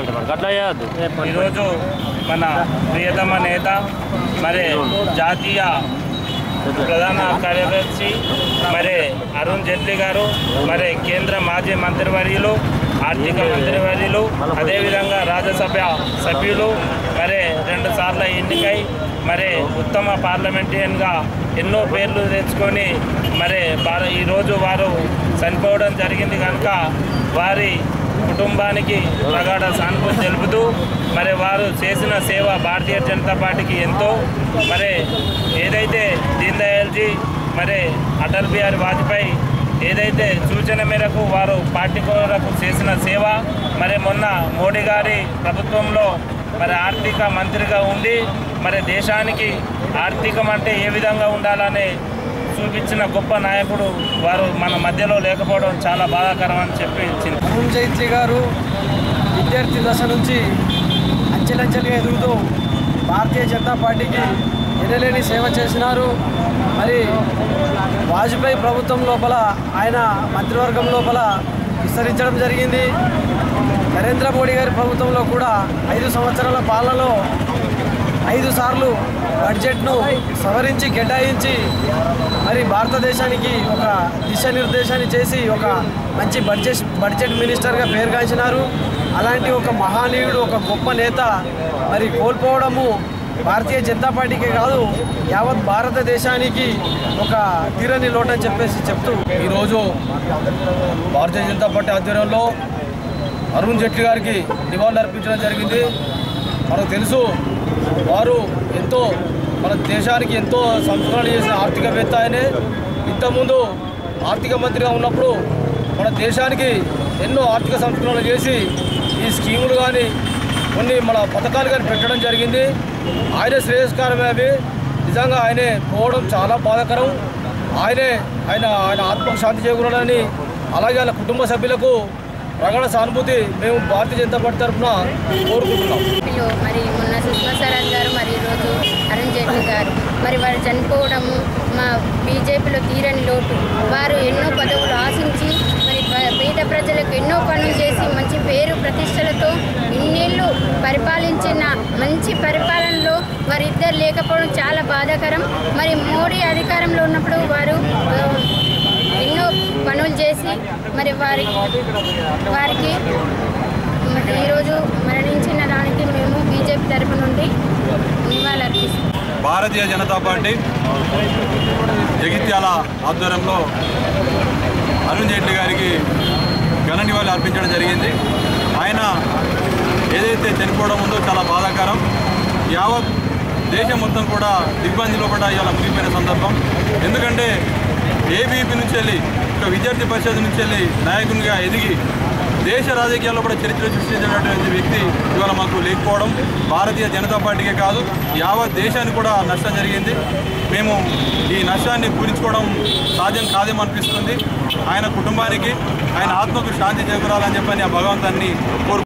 అంటే మనకు అట్లా చేయొద్దు ఈరోజు మన ప్రియతమ నేత మరి జాతీయ ప్రధాన కార్యదర్శి మరి అరుణ్ జైట్లీ గారు మరి కేంద్ర మాజీ మంత్రివర్యులు ఆర్థిక మంత్రివర్యులు అదేవిధంగా రాజ్యసభ సభ్యులు మరి రెండు సార్లు ఎన్నికై మరి ఉత్తమ పార్లమెంటేరియన్గా ఎన్నో పేర్లు తెచ్చుకొని మరి వారు ఈరోజు వారు చనిపోవడం జరిగింది కనుక వారి కుటుంబానికి ప్రగాఢ సానుభూతి తెలుపుతూ మరి వారు చేసిన సేవ భారతీయ జనతా పార్టీకి ఎంతో మరి ఏదైతే దీన్ దయాల్జీ మరి అటల్ బిహారీ వాజ్పేయి ఏదైతే సూచన మేరకు వారు పార్టీ కొరకు చేసిన సేవ మరి మొన్న మోడీ గారి ప్రభుత్వంలో మరి ఆర్థిక మంత్రిగా ఉండి మరి దేశానికి ఆర్థికం అంటే ఏ విధంగా ఉండాలనే చూపించిన గొప్ప నాయకుడు వారు మన మధ్యలో లేకపోవడం చాలా బాధాకరం అని చెప్పి చింత అరుణ్ జైట్లీ గారు విద్యార్థి దశ నుంచి అంచెలంచెలుగా ఎదుగుతూ భారతీయ జనతా పార్టీకి ఎనలేని సేవ చేసినారు మరి వాజ్పేయి ప్రభుత్వం లోపల ఆయన మంత్రివర్గం లోపల విస్తరించడం జరిగింది నరేంద్ర మోడీ గారి ప్రభుత్వంలో కూడా ఐదు సంవత్సరాల పాలనలో ఐదు సార్లు బడ్జెట్ను సవరించి కేటాయించి మరి భారతదేశానికి ఒక దిశానిర్దేశాన్ని చేసి ఒక మంచి బడ్జెట్ బడ్జెట్ మినిస్టర్గా పేరుగాంచినారు అలాంటి ఒక మహానీయుడు ఒక గొప్ప నేత మరి కోల్పోవడము భారతీయ జనతా పార్టీకే కాదు యావత్ భారతదేశానికి ఒక తీరని లోటని చెప్పేసి చెప్తూ ఈరోజు భారతీయ జనతా పార్టీ ఆధ్వర్యంలో అరుణ్ జైట్లీ గారికి నివాళులు అర్పించడం జరిగింది మనకు తెలుసు వారు ఎంతో మన దేశానికి ఎంతో సంస్కరణ చేసిన ఆర్థికవేత్త ఆయనే ఇంతకుముందు ఆర్థిక మంత్రిగా ఉన్నప్పుడు మన దేశానికి ఎన్నో ఆర్థిక సంస్కరణలు చేసి ఈ స్కీములు కానీ కొన్ని మన పథకాలు కానీ పెట్టడం జరిగింది ఆయనే శ్రేయస్కరమే అవి నిజంగా ఆయనే పోవడం చాలా బాధాకరం ఆయనే ఆయన ఆయన ఆత్మకు శాంతి చేకూరాలని అలాగే వాళ్ళ కుటుంబ సభ్యులకు ప్రగాఢ సానుభూతి మేము భారతీయ జనతా పార్టీ తరఫున కోరుకుంటున్నాం లో మరి మొన్న సుష్మా స్వరాజ్ గారు మరి ఈరోజు అరుణ్ జైట్లీ గారు మరి వారు చనిపోవడము మా బీజేపీలో తీరని లోటు వారు ఎన్నో పదవులు ఆశించి మరి ప- పేద ప్రజలకు ఎన్నో పనులు చేసి మంచి పేరు ప్రతిష్టలతో ఇన్నేళ్ళు పరిపాలించిన మంచి పరిపాలనలో వారిద్దరు లేకపోవడం చాలా బాధాకరం మరి మోడీ అధికారంలో ఉన్నప్పుడు వారు ఆ, ఎన్నో పనులు చేసి మరి వారి వారికి మరి ఈరోజు మరణించిన దానికి మేము బీజేపీ తరపు నుండి నివాళులర్పిస్తాం భారతీయ జనతా పార్టీ జగిత్యాల ఆధ్వర్యంలో అరుణ్ జైట్లీ గారికి ఘన నివాళి అర్పించడం జరిగింది ఆయన ఏదైతే చనిపోవడం ఉందో చాలా బాధాకరం యావత్ దేశం మొత్తం కూడా దిగ్బంధిలో కూడా ఇవాళ మునిగిపోయిన సందర్భం ఎందుకంటే ఏబీపీ నుంచి వెళ్ళి ఒక విద్యార్థి పరిషత్ నుంచి వెళ్ళి నాయకునిగా ఎదిగి దేశ రాజకీయాల్లో కూడా చరిత్ర సృష్టించినటువంటి వ్యక్తి ఇవాళ మాకు లేకపోవడం భారతీయ జనతా పార్టీకే కాదు యావత్ దేశానికి కూడా నష్టం జరిగింది మేము ఈ నష్టాన్ని పూరించుకోవడం సాధ్యం కాదేమో అనిపిస్తుంది ఆయన కుటుంబానికి ఆయన ఆత్మకు శాంతి చేకూరాలని చెప్పని ఆ భగవంతాన్ని కోరు